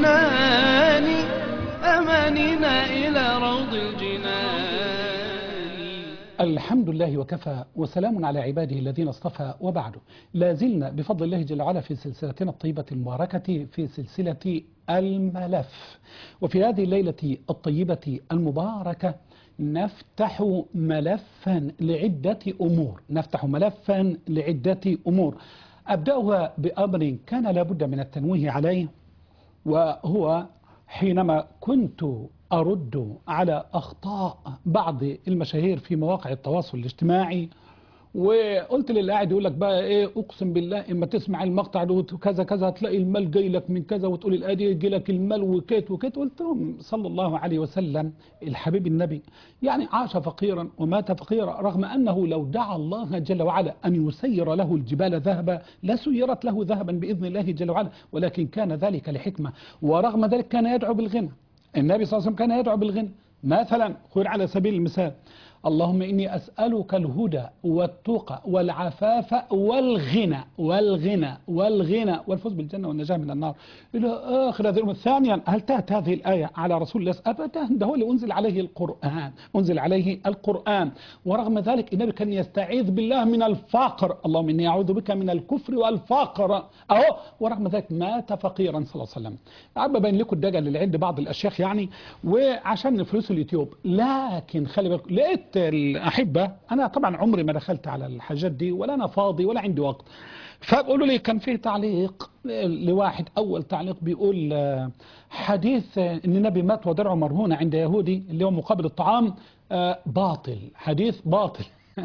الجنان أماننا إلى روض الجنان الحمد لله وكفى وسلام على عباده الذين اصطفى وبعد لا زلنا بفضل الله جل وعلا في سلسلتنا الطيبة المباركة في سلسلة الملف وفي هذه الليلة الطيبة المباركة نفتح ملفا لعدة أمور نفتح ملفا لعدة أمور أبدأها بأمر كان لابد من التنويه عليه وهو حينما كنت أرد على أخطاء بعض المشاهير في مواقع التواصل الاجتماعي وقلت للي قاعد يقول لك بقى ايه اقسم بالله اما تسمع المقطع ده كذا كذا هتلاقي المال جاي لك من كذا وتقول الادي يجي لك المال وكيت وكيت قلت لهم صلى الله عليه وسلم الحبيب النبي يعني عاش فقيرا ومات فقيرا رغم انه لو دعا الله جل وعلا ان يسير له الجبال ذهبا لسيرت له ذهبا باذن الله جل وعلا ولكن كان ذلك لحكمه ورغم ذلك كان يدعو بالغنى النبي صلى الله عليه وسلم كان يدعو بالغنى مثلا خذ على سبيل المثال اللهم إني أسألك الهدى والتقى والعفاف والغنى والغنى والغنى والفوز بالجنة والنجاة من النار إلى آخر هذه الأمور ثانيا هل تأتي هذه الآية على رسول الله أبدا ده هو اللي أنزل عليه القرآن أنزل عليه القرآن ورغم ذلك النبي كان يستعيذ بالله من الفقر اللهم إني أعوذ بك من الكفر والفقر أهو ورغم ذلك مات فقيرا صلى الله عليه وسلم عم بين لكم الدجل اللي عند بعض الأشياخ يعني وعشان فلوس اليوتيوب لكن خلي بالكم لقيت الأحبة أنا طبعا عمري ما دخلت على الحاجات دي ولا أنا فاضي ولا عندي وقت فبقولوا لي كان فيه تعليق لواحد أول تعليق بيقول حديث أن النبي مات ودرعه مرهونة عند يهودي اللي هو مقابل الطعام باطل حديث باطل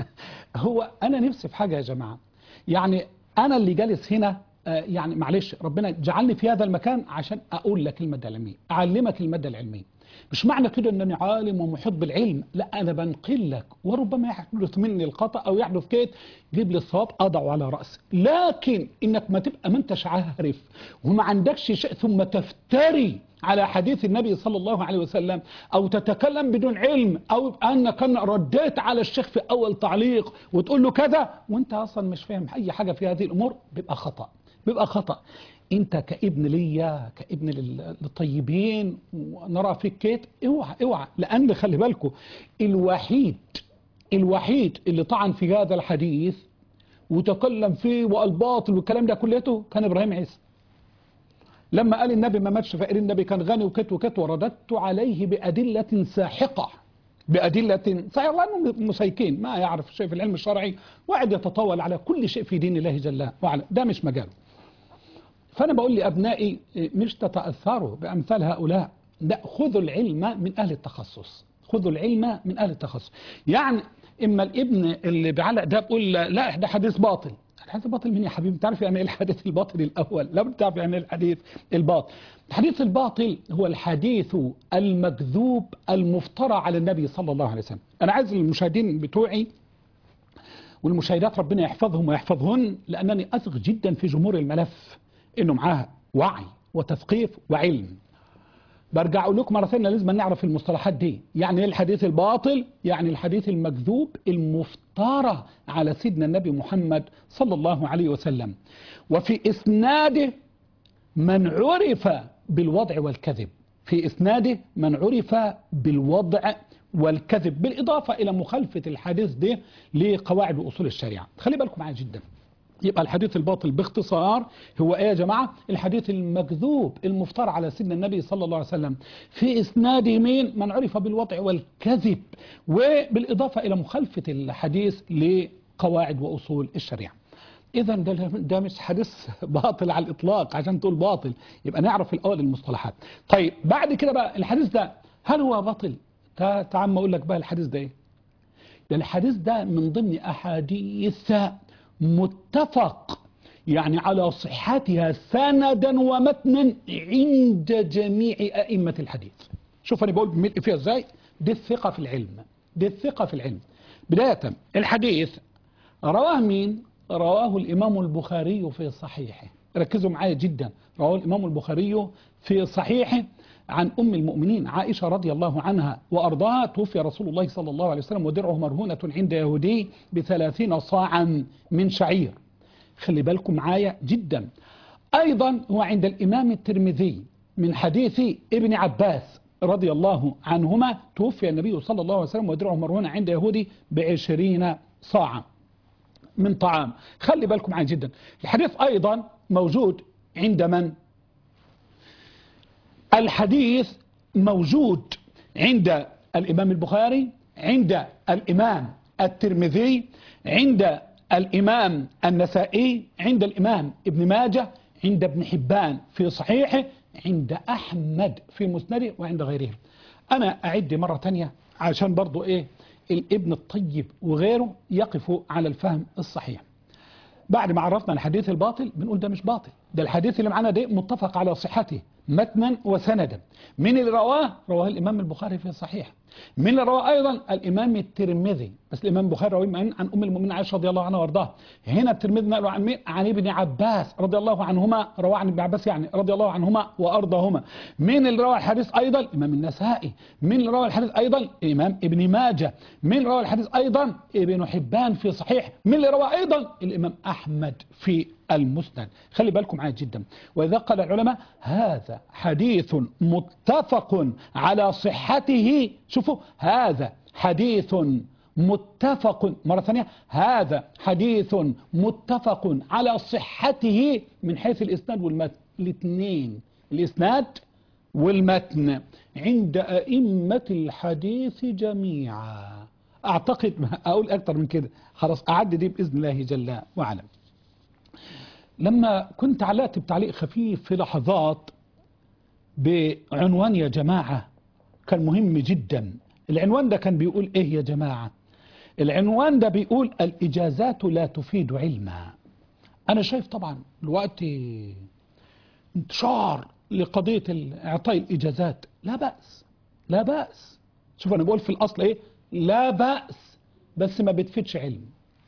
هو أنا نفسي في حاجة يا جماعة يعني أنا اللي جالس هنا يعني معلش ربنا جعلني في هذا المكان عشان أقول لك المادة العلمية أعلمك المادة العلمية مش معنى كده أنني عالم ومحب بالعلم لا أنا بنقل لك وربما يحدث مني الخطأ أو يحدث كيت جيب لي الصواب أضعه على رأسي لكن إنك ما تبقى ما انتش عارف وما عندكش شيء ثم تفتري على حديث النبي صلى الله عليه وسلم أو تتكلم بدون علم أو أنك رديت على الشيخ في أول تعليق وتقول له كذا وانت أصلا مش فاهم أي حاجة في هذه الأمور بيبقى خطأ بيبقى خطأ انت كابن ليا كابن للطيبين ونرى فيك كيت اوعى اوعى لان خلي بالكم الوحيد الوحيد اللي طعن في هذا الحديث وتكلم فيه والباطل والكلام ده كليته كان ابراهيم عيسى لما قال النبي ما ماتش فقير النبي كان غني وكت وكت ورددت عليه بأدلة ساحقة بأدلة صحيح لأنه مسيكين ما يعرف شيء في العلم الشرعي وقعد يتطاول على كل شيء في دين الله جل وعلا ده مش مجاله فأنا بقول لأبنائي مش تتأثروا بأمثال هؤلاء لا خذوا العلم من أهل التخصص خذوا العلم من أهل التخصص يعني إما الابن اللي بعلق ده بقول لا ده حديث باطل الحديث الباطل مين يا حبيبي تعرف يعني ايه الحديث الباطل الأول لا تعرف يعني ايه الحديث الباطل الحديث الباطل هو الحديث المكذوب المفترى على النبي صلى الله عليه وسلم أنا عايز المشاهدين بتوعي والمشاهدات ربنا يحفظهم ويحفظهن لأنني أثق جدا في جمهور الملف انه معاها وعي وتثقيف وعلم برجع اقول لكم مره ثانيه لازم نعرف المصطلحات دي يعني ايه الحديث الباطل يعني الحديث المكذوب المفترى على سيدنا النبي محمد صلى الله عليه وسلم وفي اسناده من عرف بالوضع والكذب في اسناده من عرف بالوضع والكذب بالإضافة إلى مخالفة الحديث ده لقواعد وأصول الشريعة خلي بالكم معايا جدا يبقى الحديث الباطل باختصار هو ايه يا جماعة الحديث المكذوب المفترى على سيدنا النبي صلى الله عليه وسلم في اسناده مين من عرف بالوضع والكذب وبالإضافة إلى مخالفة الحديث لقواعد وأصول الشريعة إذا ده, ده مش حديث باطل على الإطلاق عشان تقول باطل يبقى نعرف الأول المصطلحات طيب بعد كده بقى الحديث ده هل هو باطل تعال ما أقول لك بقى الحديث ده إيه ده الحديث ده من ضمن أحاديث متفق يعني على صحتها سندا ومتنا عند جميع أئمة الحديث شوف أنا بقول بملء فيها إزاي دي الثقة في العلم دي الثقة في العلم بداية الحديث رواه مين رواه الإمام البخاري في صحيحه ركزوا معايا جدا رواه الإمام البخاري في صحيحه عن أم المؤمنين عائشة رضي الله عنها وأرضاها توفي رسول الله صلى الله عليه وسلم ودرعه مرهونة عند يهودي بثلاثين صاعا من شعير خلي بالكم معايا جدا أيضا هو عند الإمام الترمذي من حديث ابن عباس رضي الله عنهما توفي النبي صلى الله عليه وسلم ودرعه مرهون عند يهودي بعشرين صاعا من طعام خلي بالكم معي جدا الحديث أيضا موجود عند من الحديث موجود عند الإمام البخاري عند الإمام الترمذي عند الإمام النسائي عند الإمام ابن ماجه عند ابن حبان في صحيحه عند أحمد في مسنده وعند غيرهم أنا أعد مرة تانية عشان برضو إيه الابن الطيب وغيره يقفوا على الفهم الصحيح بعد ما عرفنا الحديث الباطل بنقول ده مش باطل ده الحديث اللي معانا ده متفق على صحته متنا وسندا من اللي رواه رواه الإمام البخاري في صحيح من اللي رواه أيضا الإمام الترمذي بس الإمام البخاري رواه عن عن أم المؤمنين عائشة رضي الله عنها وارضاها هنا الترمذي نقله عن مين عن ابن عباس رضي الله عنهما رواه عن ابن عباس يعني رضي الله عنهما وأرضاهما من اللي روى الحديث أيضا الإمام النسائي من اللي روى الحديث أيضا الإمام ابن ماجه من اللي روى الحديث أيضا ابن حبان في صحيح من اللي روى أيضا الإمام أحمد في المسند خلي بالكم معايا جدا وإذا قال العلماء هذا حديث متفق على صحته شوفوا هذا حديث متفق مرة ثانية هذا حديث متفق على صحته من حيث الإسناد والمتن الاثنين الإسناد والمتن عند أئمة الحديث جميعا أعتقد أقول أكثر من كده خلاص أعد دي بإذن الله جل وعلا لما كنت علقت بتعليق خفيف في لحظات بعنوان يا جماعة كان مهم جدا العنوان ده كان بيقول ايه يا جماعة العنوان ده بيقول الإجازات لا تفيد علما أنا شايف طبعا الوقت انتشار لقضية إعطاء الإجازات لا بأس لا بأس شوف أنا بقول في الأصل إيه لا بأس بس ما بتفيدش علم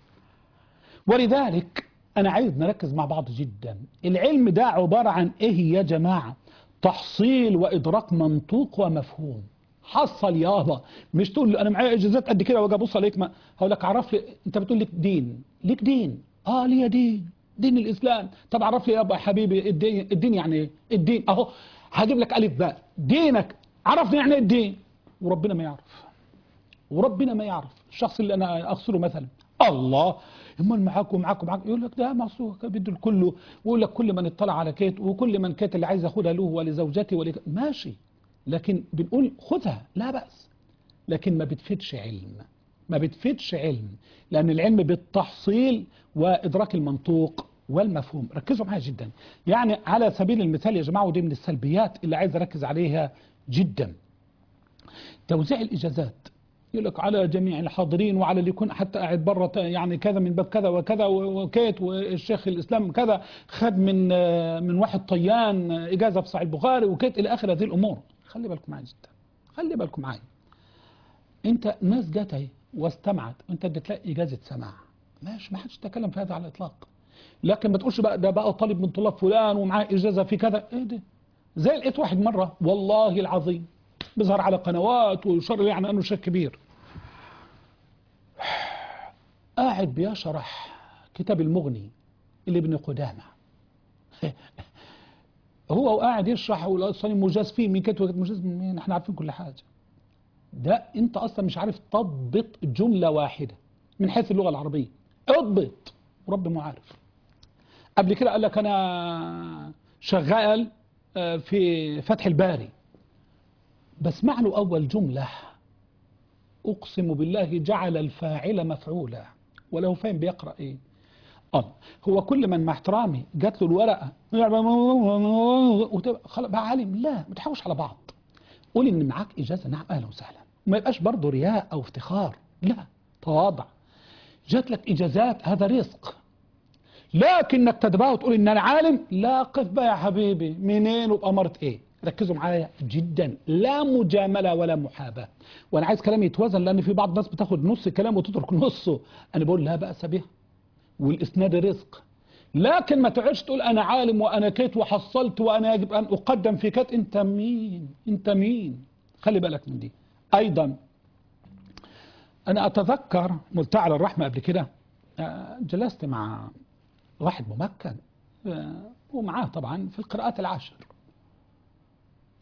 ولذلك أنا عايز نركز مع بعض جدا العلم ده عبارة عن إيه يا جماعة تحصيل وإدراك منطوق ومفهوم حصل يابا مش تقول لي انا معايا اجازات قد كده واجي ابص عليك ما هقول لك عرف لي انت بتقول لك دين ليك دين اه ليا دين دين الاسلام طب عرف لي يابا يا حبيبي الدين الدين يعني ايه الدين اهو هجيب لك الف باء دينك عرفني يعني ايه الدين وربنا ما يعرف وربنا ما يعرف الشخص اللي انا اغسله مثلا الله امال معاك ومعاك ومعاك يقول لك ده معصوم بده الكله ويقول لك كل من اطلع على كيت وكل من كيت اللي عايز ياخدها له ولزوجتي ول... ماشي لكن بنقول خذها لا بأس لكن ما بتفيدش علم ما بتفيدش علم لأن العلم بالتحصيل وإدراك المنطوق والمفهوم ركزوا معايا جدا يعني على سبيل المثال يا جماعة ودي من السلبيات اللي عايز أركز عليها جدا توزيع الإجازات يقول لك على جميع الحاضرين وعلى اللي يكون حتى قاعد بره يعني كذا من باب كذا وكذا وكيت والشيخ الاسلام كذا خد من من واحد طيان اجازه في صحيح البخاري وكيت الى اخر هذه الامور خلي بالكم معايا جدا خلي بالكم معايا انت ناس جت اهي واستمعت وانت اديت لها اجازه سماع ماشي ما حدش تكلم في هذا على الاطلاق لكن ما تقولش بقى ده بقى طالب من طلاب فلان ومعاه اجازه في كذا ايه ده زي لقيت واحد مره والله العظيم بيظهر على قنوات وشر يعني انه شيخ كبير قاعد بيشرح كتاب المغني لابن قدامه هو وقاعد يشرح والاصلا مجاز فيه مين كتب مجاز من مين احنا عارفين كل حاجه ده انت اصلا مش عارف تضبط جمله واحده من حيث اللغه العربيه اضبط ورب ما عارف قبل كده قال لك انا شغال في فتح الباري بسمع له اول جمله اقسم بالله جعل الفاعل مفعولا ولو فاهم بيقرا ايه اه هو كل من مع احترامي جات له الورقه خلاص بقى عالم لا ما تحاولش على بعض قول ان معاك اجازه نعم اهلا وسهلا وما يبقاش برضه رياء او افتخار لا تواضع جات لك اجازات هذا رزق لكنك تتباهى وتقول ان انا عالم لا قف بقى يا حبيبي منين وبأمرة ايه ركزوا معايا جدا لا مجامله ولا محاباه وانا عايز كلامي يتوازن لان في بعض الناس بتاخد نص كلام وتترك نصه انا بقول لا باس بها والاسناد رزق لكن ما تقعدش تقول انا عالم وانا كيت وحصلت وانا يجب ان اقدم في كيت انت مين انت مين خلي بالك من دي ايضا انا اتذكر ملتعى على الرحمه قبل كده جلست مع واحد ممكن ومعاه طبعا في القراءات العشر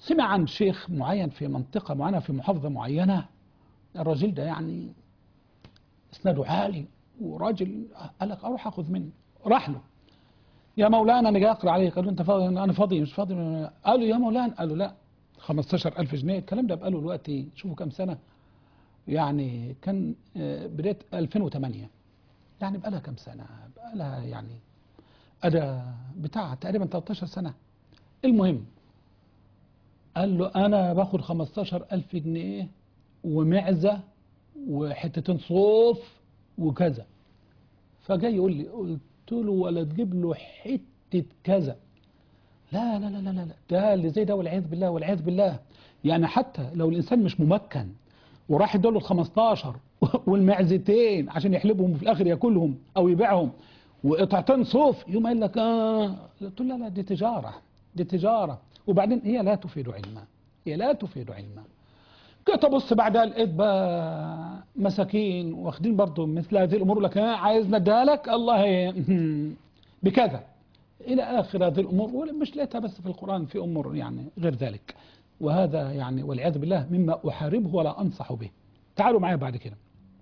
سمع عن شيخ معين في منطقة معينة في محافظة معينة الراجل ده يعني اسناده عالي وراجل قال لك اروح اخذ منه راح له يا مولانا انا جاي اقرا عليك قال له انت فاضي انا فاضي مش فاضي قال له يا مولانا قال له لا 15000 جنيه الكلام ده بقاله دلوقتي شوفوا كام سنه يعني كان آه، بدايه 2008 يعني بقالها كام سنه بقالها يعني أدا بتاع تقريبا 13 سنه المهم قال له انا باخد 15000 جنيه ومعزه وحتتين صوف وكذا فجاي يقول لي قلت له ولا تجيب له حته كذا لا لا لا لا لا ده اللي زي ده والعياذ بالله والعياذ بالله يعني حتى لو الانسان مش ممكن وراح يدور له ال 15 والمعزتين عشان يحلبهم وفي الاخر ياكلهم او يبيعهم وقطعتين صوف يوم قال لك اه قلت له لا لا دي تجاره دي تجاره وبعدين هي لا تفيد علما هي لا تفيد علما جيت ابص بعدها لقيت بقى مساكين واخدين برضه مثل هذه الامور لك ها عايز نديها لك الله ي- بكذا الى اخر هذه الامور مش لقيتها بس في القران في امور يعني غير ذلك وهذا يعني والعياذ بالله مما احاربه ولا انصح به تعالوا معايا بعد كده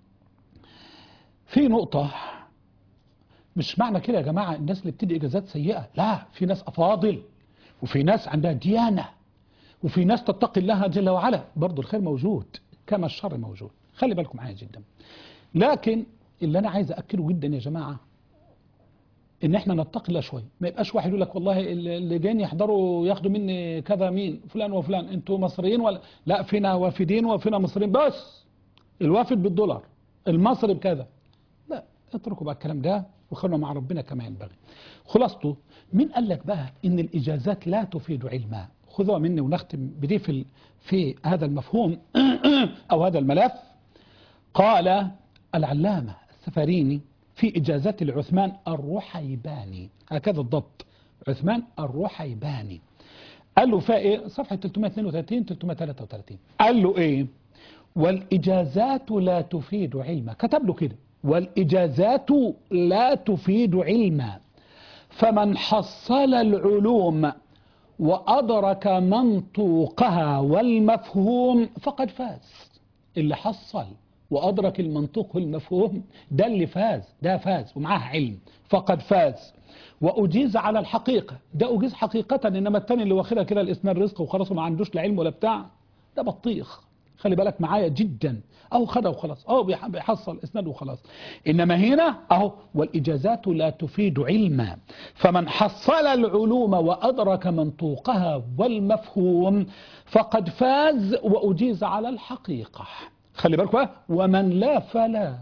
في نقطه مش معنى كده يا جماعه الناس اللي بتدي اجازات سيئه لا في ناس افاضل وفي ناس عندها ديانه وفي ناس تتقي الله جل وعلا برضه الخير موجود كما الشر موجود خلي بالكم معايا جدا لكن اللي انا عايز اكده جدا يا جماعه ان احنا نتقي الله شويه ما يبقاش واحد يقول لك والله اللي جايين يحضروا ياخدوا مني كذا مين فلان وفلان انتوا مصريين ولا لا فينا وافدين وفينا مصريين بس الوافد بالدولار المصري بكذا لا اتركوا بقى الكلام ده وخلوا مع ربنا كما ينبغي خلاصته مين قال لك بقى ان الاجازات لا تفيد علما خذوها مني ونختم بدي في ال- في هذا المفهوم او هذا الملف قال العلامه السفريني في اجازات لعثمان الرحيباني هكذا الضبط عثمان الرحيباني قال له فيها ايه صفحه 332 333 قال له ايه والاجازات لا تفيد علما كتب له كده والاجازات لا تفيد علما فمن حصل العلوم وأدرك منطوقها والمفهوم فقد فاز اللي حصل وأدرك المنطوق والمفهوم ده اللي فاز ده فاز ومعاه علم فقد فاز وأجيز على الحقيقة ده أجيز حقيقة إنما التاني اللي واخدها كده الإسنان رزق وخلاص وما عندوش لا علم ولا بتاع ده بطيخ خلي بالك معايا جدا اهو خدها وخلاص اهو بيح- بيحصل اسناد وخلاص انما هنا اهو والاجازات لا تفيد علما فمن حصل العلوم وادرك منطوقها والمفهوم فقد فاز واجيز على الحقيقه خلي بالك بقى ومن لا فلا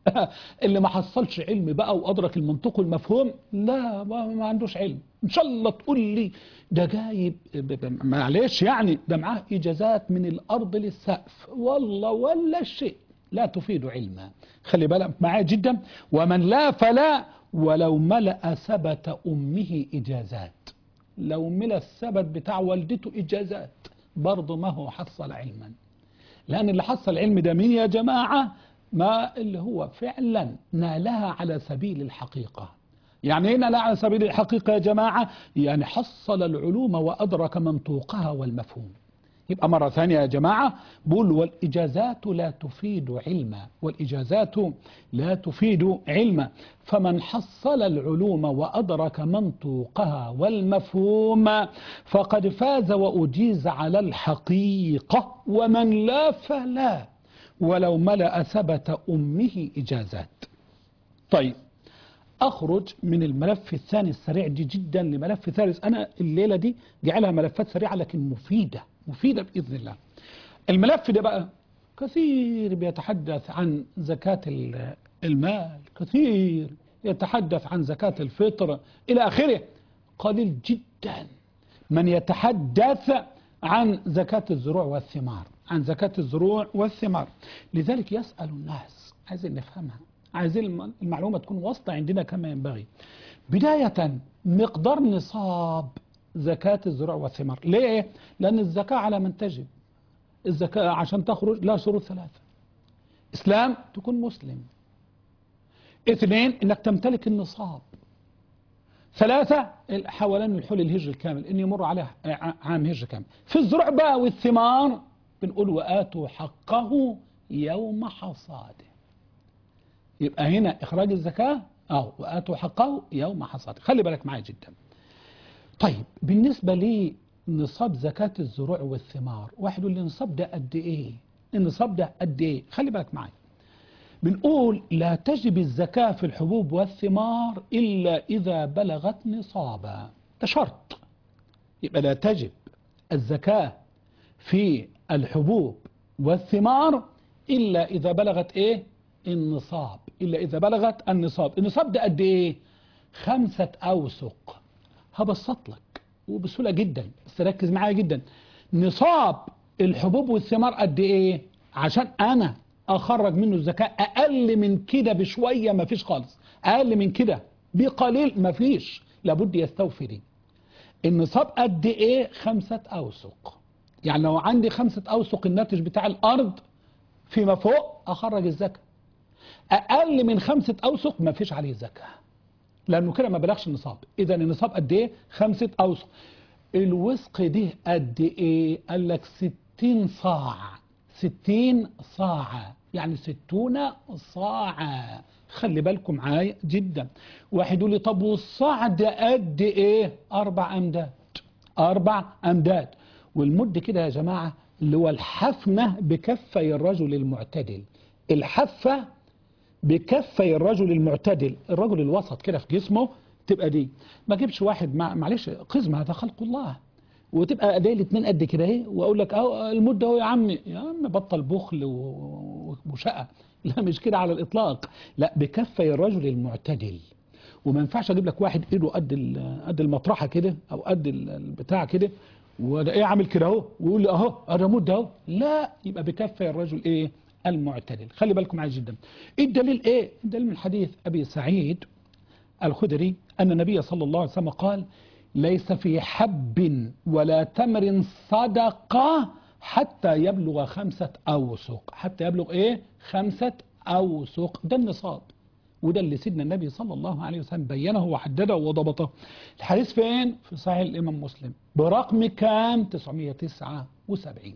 اللي ما حصلش علم بقى وادرك المنطق والمفهوم لا ما ما عندوش علم ان شاء الله تقول لي ده جايب ب- ب- معلش يعني ده معاه اجازات من الارض للسقف والله ولا شيء لا تفيد علما خلي بالك معاه جدا ومن لا فلا ولو ملأ سبت امه اجازات لو ملأ السبت بتاع والدته اجازات برضه ما هو حصل علما لأن اللي حصل العلم ده مين يا جماعة ما اللي هو فعلا نالها على سبيل الحقيقة يعني ايه نالها على سبيل الحقيقة يا جماعة يعني حصل العلوم وأدرك منطوقها والمفهوم يبقى مرة ثانية يا جماعة بقول والإجازات لا تفيد علما والإجازات لا تفيد علما فمن حصل العلوم وأدرك منطوقها والمفهوم فقد فاز وأجيز على الحقيقة ومن لا فلا ولو ملأ سبت أمه إجازات طيب أخرج من الملف الثاني السريع دي جدا لملف ثالث أنا الليلة دي جعلها ملفات سريعة لكن مفيدة مفيدة بإذن الله الملف ده بقى كثير بيتحدث عن زكاة ال- المال كثير يتحدث عن زكاة الفطر إلى آخره قليل جدا من يتحدث عن زكاة الزروع والثمار عن زكاة الزروع والثمار لذلك يسأل الناس عايزين نفهمها عايزين الم- المعلومة تكون واصلة عندنا كما ينبغي بداية مقدار نصاب زكاة الزروع والثمار ليه؟ لأن الزكاة على من تجب الزكاة عشان تخرج لا شروط ثلاثة إسلام تكون مسلم اثنين انك تمتلك النصاب ثلاثة حوالين الحول الهجري الكامل إن يمر عليه ع- عام هجري كامل في الزروع بقى والثمار بنقول وآتوا حقه يوم حصاده يبقى هنا إخراج الزكاة أو وآتوا حقه يوم حصاده خلي بالك معايا جدا طيب بالنسبة لنصاب زكاة الزروع والثمار واحد يقول لي النصاب ده قد إيه النصاب ده قد إيه خلي بالك معايا بنقول لا تجب الزكاة في الحبوب والثمار إلا إذا بلغت نصابا ده شرط يبقى لا تجب الزكاة في الحبوب والثمار إلا إذا بلغت إيه النصاب إلا إذا بلغت النصاب النصاب ده قد إيه خمسة أوسق هبسط لك وبسهولة جدا بس ركز معايا جدا نصاب الحبوب والثمار قد إيه عشان أنا أخرج منه الزكاة أقل من كده بشوية مفيش خالص أقل من كده بقليل مفيش لابد يستوفي دي النصاب قد ايه خمسة اوسق يعني لو عندي خمسة اوسق الناتج بتاع الارض فيما فوق اخرج الزكاة اقل من خمسة اوسق ما فيش عليه زكاة لانه كده ما بلغش النصاب اذا النصاب قد ايه خمسة اوسق الوسق دي قد ايه قال لك ستين صاع ستين صاع يعني ستون صاعا خلي بالكم معايا جدا واحد يقول لي طب والصاع ده قد ايه اربع امداد اربع امداد والمد كده يا جماعه اللي هو الحفنه بكفي الرجل المعتدل الحفه بكفي الرجل المعتدل الرجل الوسط كده في جسمه تبقى دي ما جيبش واحد مع معلش قزم هذا خلق الله وتبقى ايدي الاثنين قد كده اهي واقول لك اهو المده اهو يا عمي يا عم بطل بخل و- وشقه لا مش كده على الاطلاق لا بكفي الرجل المعتدل وما ينفعش اجيب لك واحد ايده قد ال- قد المطرحه كده او قد ال- البتاع كده وده ايه عامل كده اهو ويقول لي اهو انا مده اهو لا يبقى بكفي الرجل ايه المعتدل خلي بالكم معايا جدا ايه الدليل ايه الدليل من حديث ابي سعيد الخدري أن النبي صلى الله عليه وسلم قال ليس في حب ولا تمر صدقة حتى يبلغ خمسة أوسق حتى يبلغ إيه خمسة أوسق ده النصاب وده اللي سيدنا النبي صلى الله عليه وسلم بينه وحدده وضبطه الحديث فين في صحيح الإمام مسلم برقم كام 979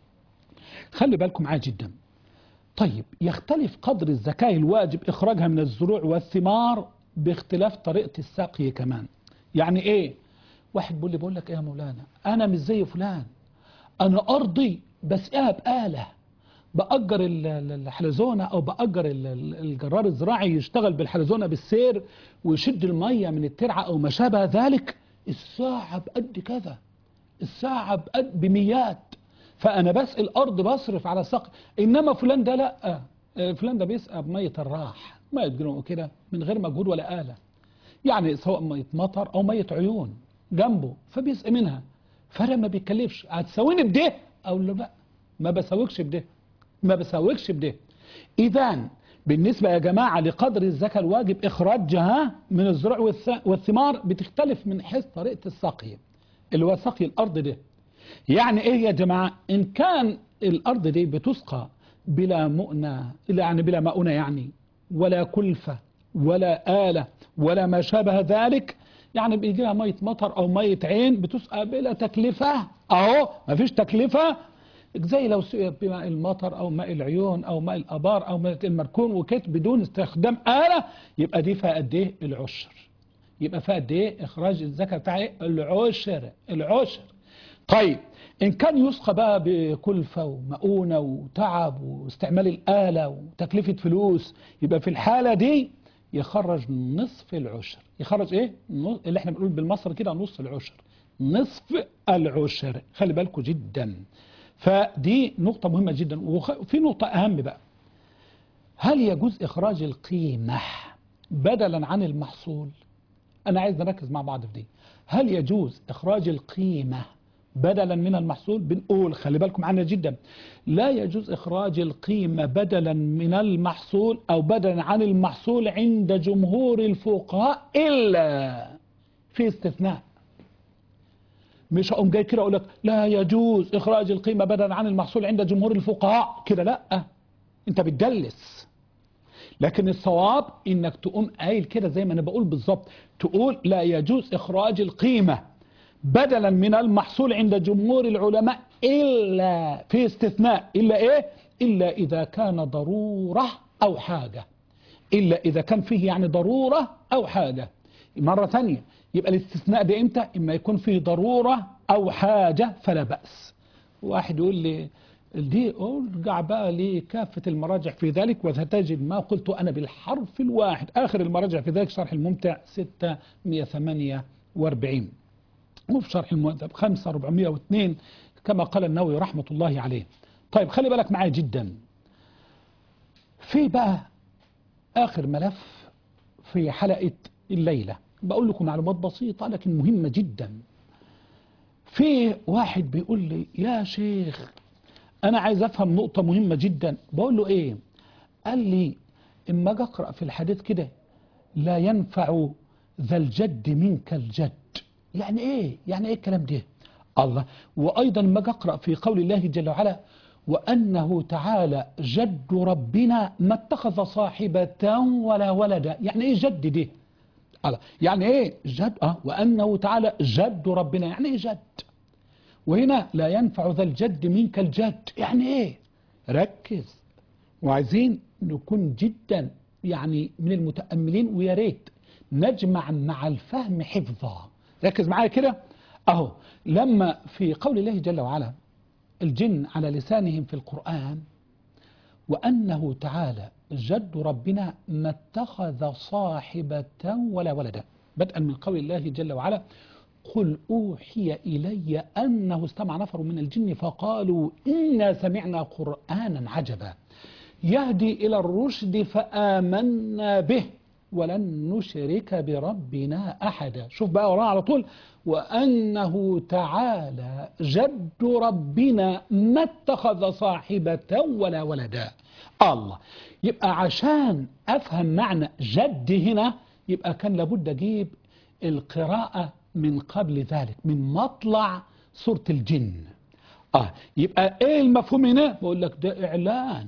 خلي بالكم معاه جدا طيب يختلف قدر الزكاة الواجب إخراجها من الزروع والثمار باختلاف طريقة السقي كمان يعني إيه واحد بيقول لي بقول لك إيه يا مولانا أنا مش زي فلان أنا أرضي بسقيها بآلة بأجر ال- ال- الحلزونة أو بأجر ال- ال- الجرار الزراعي يشتغل بالحلزونة بالسير ويشد المية من الترعة أو ما شابه ذلك الساعة بقد كذا الساعة بقد بميات فأنا بسقي الأرض بصرف على سقي إنما فلان ده لأ آه، فلان ده بيسقى بمية الراح مية جنوب كده من غير مجهود ولا آلة يعني سواء مية مطر أو مية عيون جنبه فبيسقي منها فأنا ما بيتكلفش هتساويني بده أو لا ما بساويكش بده ما بساويكش بده إذا بالنسبة يا جماعة لقدر الزكاة الواجب إخراجها من الزروع والث- والثمار بتختلف من حيث طريقة السقي اللي هو سقي الأرض ده يعني إيه يا جماعة إن كان الأرض دي بتسقى بلا مؤنة يعني بلا مؤنة يعني ولا كلفة ولا آلة ولا ما شابه ذلك يعني بيجي لها مية مطر أو مية عين بتسقى بلا تكلفة أهو مفيش تكلفة زي لو سقيت بماء المطر أو ماء العيون أو ماء الآبار أو ماء المركون وكت بدون استخدام آلة يبقى دي فيها قد إيه العشر يبقى فيها قد إيه إخراج الزكاة بتاع إيه؟ العشر العشر طيب إن كان يسقى بقى بكلفة ومؤونة وتعب واستعمال الآلة وتكلفة فلوس يبقى في الحالة دي يخرج نصف العشر يخرج إيه؟ نص- اللي احنا بنقول بالمصري كده نص العشر نصف العشر خلي بالكم جدا فدي نقطة مهمة جدا وفي نقطة أهم بقى هل يجوز إخراج القيمة بدلا عن المحصول أنا عايز نركز مع بعض في دي هل يجوز إخراج القيمة بدلا من المحصول بنقول خلي بالكم معنا جدا لا يجوز إخراج القيمة بدلا من المحصول أو بدلا عن المحصول عند جمهور الفقهاء إلا في استثناء مش هقوم جاي كده اقول لك لا يجوز اخراج القيمه بدلا عن المحصول عند جمهور الفقهاء كده لا انت بتدلس لكن الصواب انك تقوم قايل كده زي ما انا بقول بالظبط تقول لا يجوز اخراج القيمة بدلا من المحصول عند جمهور العلماء الا في استثناء الا ايه الا اذا كان ضرورة او حاجة الا اذا كان فيه يعني ضرورة او حاجة مرة ثانية يبقى الاستثناء ده امتى اما يكون فيه ضرورة او حاجة فلا بأس واحد يقول لي دي ارجع بقى لكافة المراجع في ذلك وستجد ما قلت أنا بالحرف الواحد آخر المراجع في ذلك شرح الممتع 648 وفي شرح المؤدب 5402 كما قال النووي رحمة الله عليه طيب خلي بالك معايا جدا في بقى آخر ملف في حلقة الليلة بقول لكم معلومات بسيطة لكن مهمة جدا في واحد بيقول لي يا شيخ انا عايز افهم نقطة مهمة جدا بقول له ايه قال لي اما اجي اقرأ في الحديث كده لا ينفع ذا الجد منك الجد يعني ايه يعني ايه الكلام ده الله وايضا اما اجي اقرأ في قول الله جل وعلا وانه تعالى جد ربنا ما اتخذ صاحبة ولا ولدا يعني ايه جد ده الله يعني ايه جد اه وانه تعالى جد ربنا يعني ايه جد وهنا لا ينفع ذا الجد منك الجد يعني ايه ركز وعايزين نكون جدا يعني من المتأملين ويا ريت نجمع مع الفهم حفظا ركز معايا كده اهو لما في قول الله جل وعلا الجن على لسانهم في القرآن وأنه تعالى جد ربنا ما اتخذ صاحبة ولا ولدا بدءا من قول الله جل وعلا قل أوحي إلي أنه استمع نفر من الجن فقالوا إنا سمعنا قرآنا عجبا يهدي إلى الرشد فآمنا به ولن نشرك بربنا أحدا شوف بقى وراء على طول وأنه تعالى جد ربنا ما اتخذ صاحبة ولا ولدا الله يبقى عشان أفهم معنى جد هنا يبقى كان لابد أجيب القراءة من قبل ذلك من مطلع سورة الجن آه يبقى ايه المفهوم هنا بقول لك ده اعلان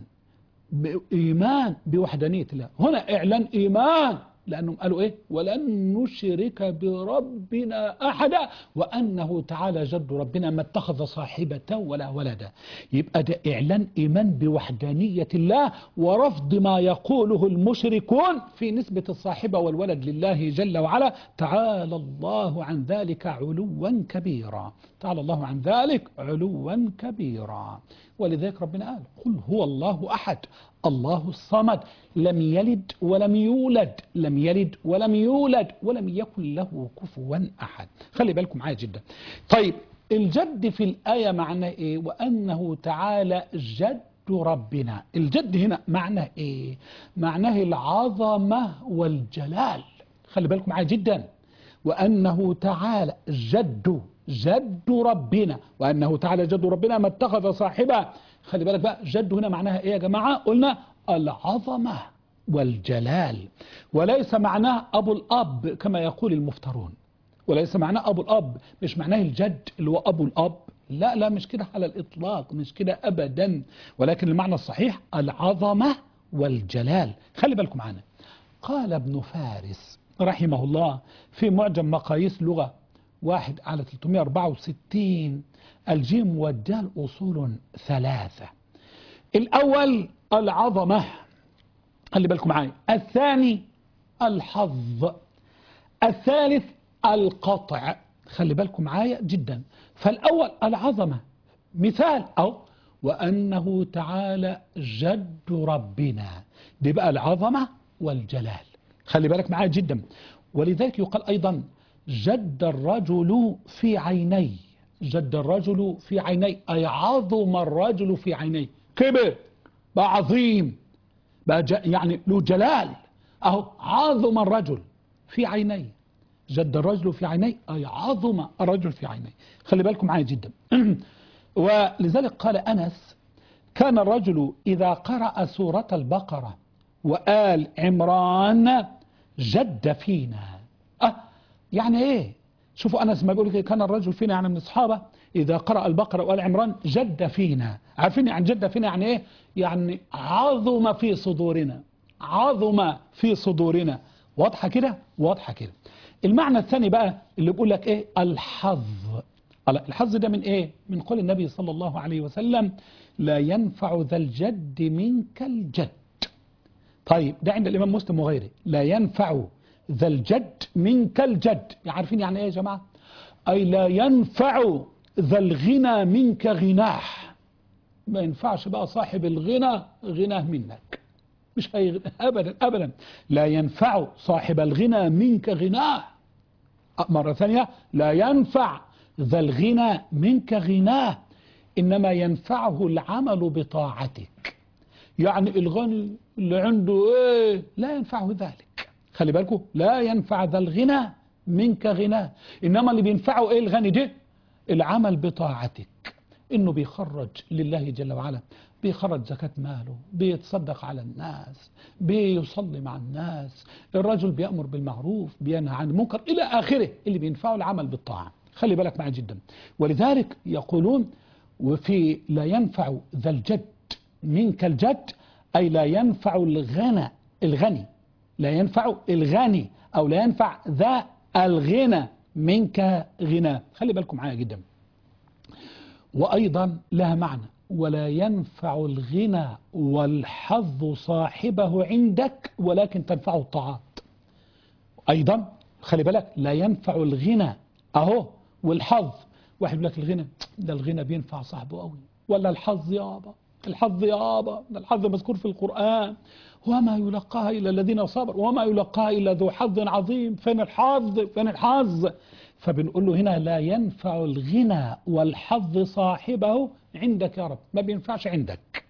بإيمان بوحدانية الله هنا اعلان ايمان لانهم قالوا ايه ولن نشرك بربنا احدا وانه تعالى جد ربنا ما اتخذ صاحبة ولا ولدا يبقى ده اعلان ايمان بوحدانية الله ورفض ما يقوله المشركون في نسبة الصاحبة والولد لله جل وعلا تعالى الله عن ذلك علوا كبيرا تعالى الله عن ذلك علوا كبيرا ولذلك ربنا قال قل هو الله احد الله الصمد لم يلد ولم يولد لم يلد ولم يولد ولم يكن له كفوا أحد خلي بالكم معايا جدا طيب الجد في الآية معناه إيه وأنه تعالى جد ربنا الجد هنا معناه إيه معناه العظمة والجلال خلي بالكم معايا جدا وأنه تعالى جد جد ربنا وأنه تعالى جد ربنا ما اتخذ صاحبه خلي بالك بقى جد هنا معناها ايه يا جماعة قلنا العظمة والجلال وليس معناه أبو الأب كما يقول المفترون وليس معناه أبو الأب مش معناه الجد اللي هو أبو الأب لا لا مش كده على الإطلاق مش كده أبدا ولكن المعنى الصحيح العظمة والجلال خلي بالكم معنا قال ابن فارس رحمه الله في معجم مقاييس لغة واحد على 364 الجيم والدال أصول ثلاثة الأول العظمة خلي بالكم معايا الثاني الحظ الثالث القطع خلي بالكم معايا جدا فالأول العظمة مثال أو وأنه تعالى جد ربنا دي بقى العظمة والجلال خلي بالك معايا جدا ولذلك يقال أيضا جد الرجل في عينيه جد الرجل في عينيه أي عظم الرجل في عينيه كبر بقى عظيم بقى يعني له جلال أهو عظم الرجل في عينيه جد الرجل في عينيه أي عظم الرجل في عينيه خلي بالكم معايا جدا ولذلك قال أنس كان الرجل إذا قرأ سورة البقرة وآل عمران جد فينا أه يعني إيه شوفوا أنس ما بيقول كان الرجل فينا يعني من الصحابة إذا قرأ البقرة وآل عمران جد فينا عارفين يعني جد فينا يعني إيه يعني عظم في صدورنا عظم في صدورنا واضحة كده واضحة كده المعنى الثاني بقى اللي بيقول لك ايه الحظ الحظ ده من ايه من قول النبي صلى الله عليه وسلم لا ينفع ذا الجد منك الجد طيب ده عند الامام مسلم وغيره لا ينفع ذا الجد منك الجد عارفين يعني ايه يا جماعه اي لا ينفع ذا الغنى منك غناه ما ينفعش بقى صاحب الغنى غناه منك مش هي ابدا ابدا لا ينفع صاحب الغنى منك غناه مرة ثانية لا ينفع ذا الغنى منك غناه إنما ينفعه العمل بطاعتك يعني الغني اللي عنده إيه لا ينفعه ذلك خلي بالكم لا ينفع ذا الغنى منك غناه إنما اللي بينفعه إيه الغني ده العمل بطاعتك إنه بيخرج لله جل وعلا بيخرج زكاة ماله بيتصدق على الناس بيصلي مع الناس الرجل بيأمر بالمعروف بينهى عن المنكر إلى آخره اللي بينفعه العمل بالطاعة خلي بالك معي جدا ولذلك يقولون وفي لا ينفع ذا الجد منك الجد أي لا ينفع الغنى الغني لا ينفع الغني أو لا ينفع ذا الغنى منك غنى خلي بالكم معايا جدا وأيضا لها معنى ولا ينفع الغنى والحظ صاحبه عندك ولكن تنفعه الطاعات أيضا خلي بالك لا ينفع الغنى أهو والحظ واحد يقول لك الغنى ده الغنى بينفع صاحبه قوي ولا الحظ يابا الحظ يابا ده الحظ مذكور في القرآن وما يلقاها إلا الذين صبروا وما يلقاها إلا ذو حظ عظيم فين الحظ فين الحظ فبنقول له هنا لا ينفع الغنى والحظ صاحبه عندك يا رب ما بينفعش عندك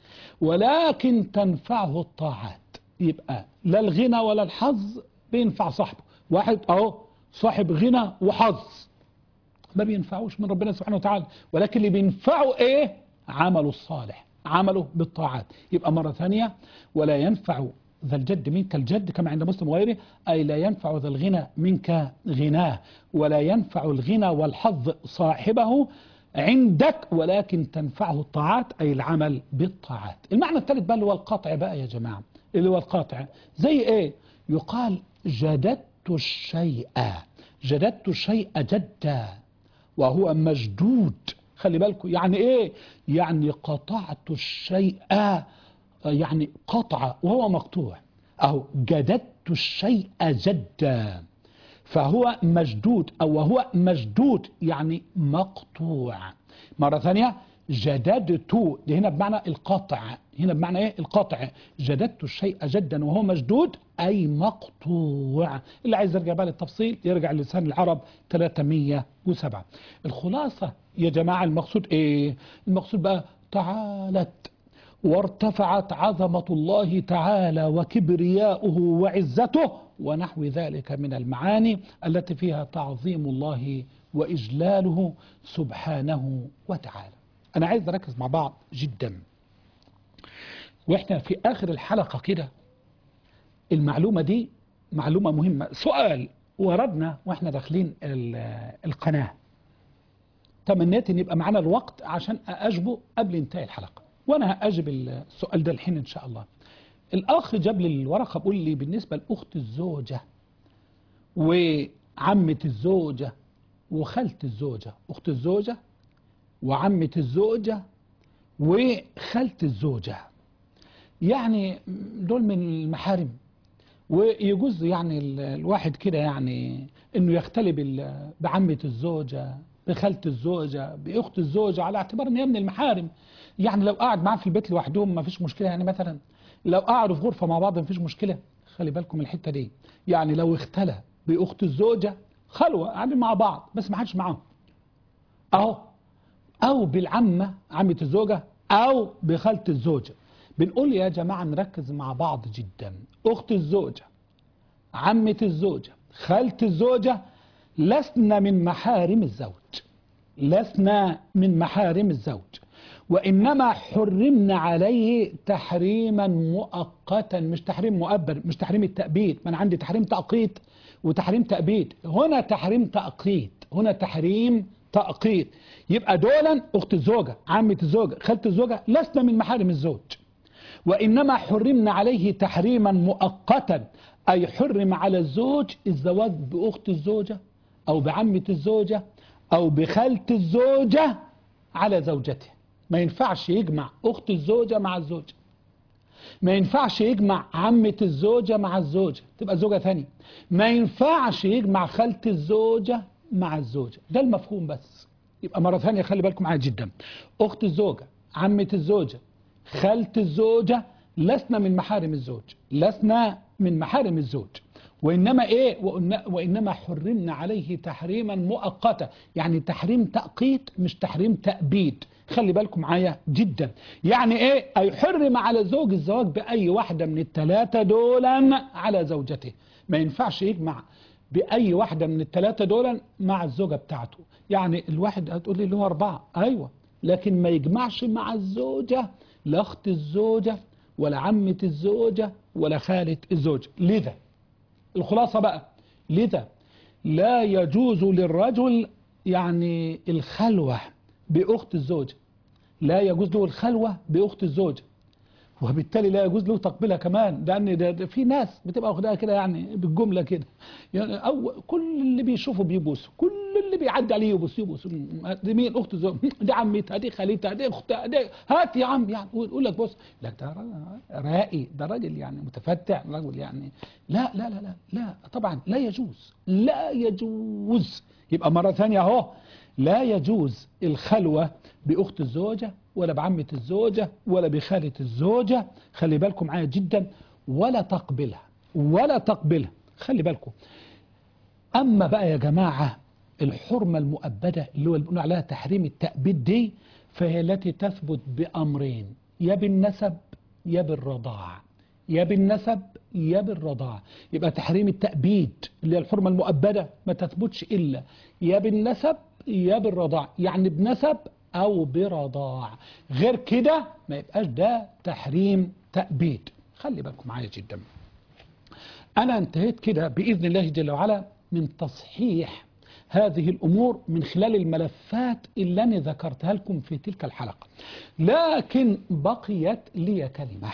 ولكن تنفعه الطاعات يبقى لا الغنى ولا الحظ بينفع صاحبه واحد اهو صاحب غنى وحظ ما بينفعوش من ربنا سبحانه وتعالى ولكن اللي بينفعه ايه عمله الصالح عمله بالطاعات يبقى مرة ثانية ولا ينفع ذا الجد منك الجد كما عند مسلم وغيره أي لا ينفع ذا الغنى منك غناه ولا ينفع الغنى والحظ صاحبه عندك ولكن تنفعه الطاعات أي العمل بالطاعات المعنى الثالث بقى اللي هو القاطع بقى يا جماعة اللي هو القاطع زي ايه يقال جددت الشيء جددت الشيء جدا وهو مجدود خلي بالكم يعني ايه يعني قطعت الشيء يعني قطع وهو مقطوع أو جددت الشيء جدا فهو مجدود أو وهو مجدود يعني مقطوع مرة ثانية جددت دي هنا بمعنى القطع هنا بمعنى ايه القطع جددت الشيء جدا وهو مجدود أي مقطوع اللي عايز يرجع بقى للتفصيل يرجع لسان العرب 307 الخلاصة يا جماعة المقصود ايه المقصود بقى تعالت وارتفعت عظمة الله تعالى وكبرياؤه وعزته ونحو ذلك من المعاني التي فيها تعظيم الله وإجلاله سبحانه وتعالى أنا عايز نركز مع بعض جدا وإحنا في آخر الحلقة كده المعلومة دي معلومة مهمة سؤال وردنا وإحنا داخلين القناة تمنيت ان يبقى معانا الوقت عشان اجبه قبل انتهاء الحلقه وانا هاجب السؤال ده الحين ان شاء الله الاخ جاب لي الورقه بيقول لي بالنسبه لاخت الزوجه وعمه الزوجه وخالة الزوجه اخت الزوجه وعمه الزوجه وخالة الزوجه يعني دول من المحارم ويجوز يعني الواحد كده يعني انه يختلي بعمه الزوجه بخالة الزوجة بأخت الزوجة على اعتبار ان هي من المحارم يعني لو قاعد معاه في البيت لوحدهم ما فيش مشكلة يعني مثلا لو قعدوا في غرفة مع بعض ما فيش مشكلة خلي بالكم الحتة دي يعني لو اختلى بأخت الزوجة خلوة قاعدين مع بعض بس ما حدش معاهم اهو او بالعمة عمة الزوجة او بخالة الزوجة بنقول يا جماعة نركز مع بعض جدا اخت الزوجة عمة الزوجة خالة الزوجة لسنا من محارم الزوج لسنا من محارم الزوج وإنما حرمنا عليه تحريما مؤقتا مش تحريم مؤبد مش تحريم التأبيد ما أنا عندي تحريم تأقيت وتحريم تأبيد هنا تحريم تأقيت هنا تحريم تأقيت يبقى دولا أخت الزوجة عمة الزوجة خالة الزوجة لسنا من محارم الزوج وإنما حرمنا عليه تحريما مؤقتا أي حرم على الزوج الزواج بأخت الزوجة أو بعمة الزوجة أو بخالة الزوجة على زوجته ما ينفعش يجمع أخت الزوجة مع الزوجة ما ينفعش يجمع عمة الزوجة مع الزوجة تبقى زوجة ثانية ما ينفعش يجمع خالة الزوجة مع الزوجة ده المفهوم بس يبقى مرة ثانية خلي بالكم معايا جدا أخت الزوجة عمة الزوجة خالة الزوجة لسنا من محارم الزوج لسنا من محارم الزوج وإنما إيه وإن- وإنما حرمنا عليه تحريما مؤقتا يعني تحريم تأقيت مش تحريم تأبيد خلي بالكم معايا جدا يعني إيه أي حرم على زوج الزواج بأي واحدة من الثلاثة دولا على زوجته ما ينفعش يجمع بأي واحدة من الثلاثة دولا مع الزوجة بتاعته يعني الواحد هتقول لي اللي هو أربعة أيوة لكن ما يجمعش مع الزوجة لا أخت الزوجة ولا عمة الزوجة ولا خالة الزوجة لذا الخلاصة بقى لذا لا يجوز للرجل يعني الخلوة بأخت الزوجة لا يجوز له الخلوة بأخت الزوجة وبالتالي لا يجوز له تقبيلها كمان لان ده, ده في ناس بتبقى واخداها كده يعني بالجمله كده يعني او كل اللي بيشوفه بيبوس كل اللي بيعدي عليه يبوس يبوس دي مين اخت زوج دي عمتها دي خالتها دي اختها دي هات يا عم يعني يقول لك بص لا ده راجل رائي ده راجل يعني متفتع راجل يعني لا لا لا لا لا طبعا لا يجوز لا يجوز يبقى مره ثانيه اهو لا يجوز الخلوة بأخت الزوجة ولا بعمة الزوجة ولا بخالة الزوجة خلي بالكم معايا جدا ولا تقبلها ولا تقبلها خلي بالكم أما بقى يا جماعة الحرمة المؤبدة اللي هو اللي بنقول عليها تحريم التأبيد دي فهي التي تثبت بأمرين يا بالنسب يا بالرضاع يا بالنسب يا بالرضاع يبقى تحريم التأبيد اللي هي الحرمة المؤبدة ما تثبتش إلا يا بالنسب يا بالرضاع يعني بنسب أو برضاع غير كده ما يبقاش ده تحريم تأبيد خلي بالكم معايا جدا أنا انتهيت كده بإذن الله جل وعلا من تصحيح هذه الأمور من خلال الملفات اللي أنا ذكرتها لكم في تلك الحلقة لكن بقيت لي كلمة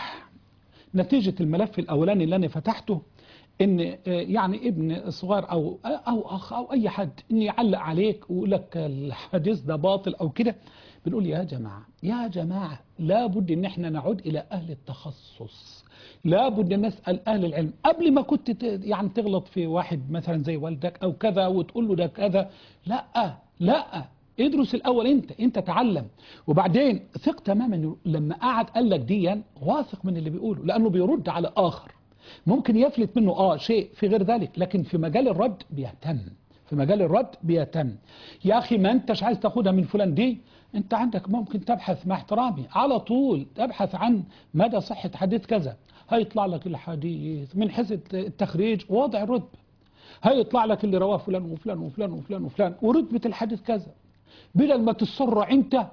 نتيجة الملف الأولاني اللي أنا فتحته إن آه، يعني ابن صغير أو أو أخ أو أي حد إن يعلق عليك ويقول لك الحديث ده باطل أو كده بنقول يا جماعة يا جماعة لابد إن إحنا نعود إلى أهل التخصص لابد أن نسأل أهل العلم قبل ما كنت ت- يعني تغلط في واحد مثلا زي والدك أو كذا وتقول له ده كذا لا لا ادرس الأول أنت أنت تعلم وبعدين ثق تماما إنه لما قعد قال لك ديا واثق من اللي بيقوله لأنه بيرد على آخر ممكن يفلت منه آه شيء في غير ذلك لكن في مجال الرد بيهتم في مجال الرد بيهتم يا أخي ما أنتش عايز تاخدها من فلان دي أنت عندك ممكن تبحث مع احترامي على طول تبحث عن مدى صحة حديث كذا هيطلع لك الحديث من حيث التخريج ووضع الرتبة هيطلع لك اللي رواه فلان وفلان وفلان وفلان وفلان ورتبة الحديث كذا بدل ما تسر انت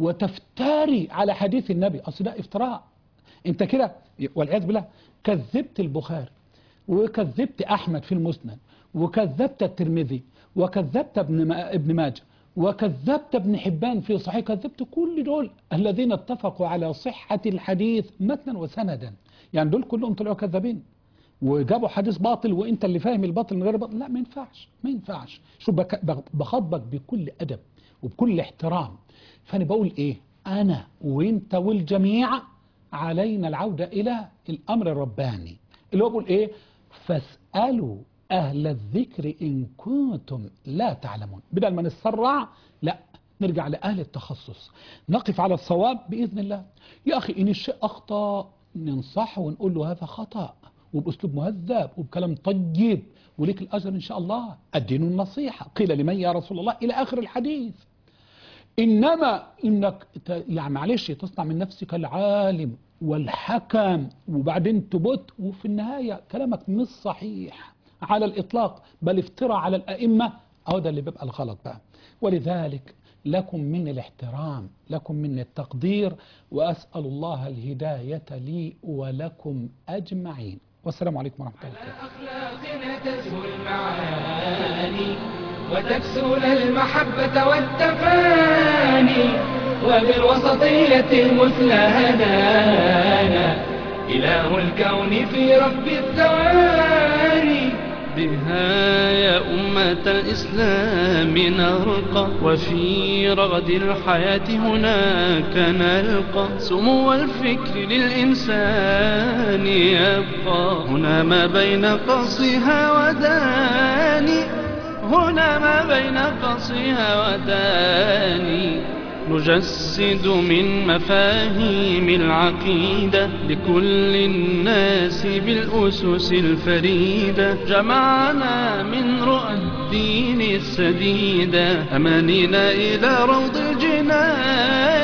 وتفتري على حديث النبي اصل ده افتراء انت كده والعياذ بالله كذبت البخاري وكذبت احمد في المسند وكذبت الترمذي وكذبت ابن ما- ابن ماجه وكذبت ابن حبان في صحيح كذبت كل دول الذين اتفقوا على صحة الحديث متنا وسندا يعني دول كلهم طلعوا كذابين وجابوا حديث باطل وانت اللي فاهم الباطل من غير باطل لا ما ينفعش ما ينفعش شوف بك- بخ- بخاطبك بكل ادب وبكل احترام فانا بقول ايه انا وانت والجميع علينا العودة الى الامر الرباني اللي هو بيقول ايه فاسألوا اهل الذكر ان كنتم لا تعلمون بدل ما نتسرع لا نرجع لأهل التخصص نقف على الصواب بإذن الله يا أخي إن الشيء أخطأ ننصحه ونقول له هذا خطأ وبأسلوب مهذب وبكلام طيب وليك الأجر إن شاء الله الدين النصيحة قيل لمن يا رسول الله إلى آخر الحديث إنما إنك ت- يعني معلش تصنع من نفسك العالم والحكم وبعدين تبت وفي النهاية كلامك مش صحيح على الإطلاق بل افترى على الأئمة أو ده اللي بيبقى الغلط بقى ولذلك لكم من الاحترام لكم من التقدير وأسأل الله الهداية لي ولكم أجمعين والسلام عليكم ورحمة الله وبركاته أخلاقنا تزهو المعاني وتكسون المحبة والتفاني وبالوسطية المثلى هدانا إله الكون في رب الثواني بها يا أمة الإسلام نرقى وفي رغد الحياة هناك نلقى سمو الفكر للإنسان يبقى هنا ما بين قصها وداني هنا ما بين قصها وداني نجسد من مفاهيم العقيدة لكل الناس بالأسس الفريدة جمعنا من رؤى الدين السديدة أمانينا إلى روض الجنان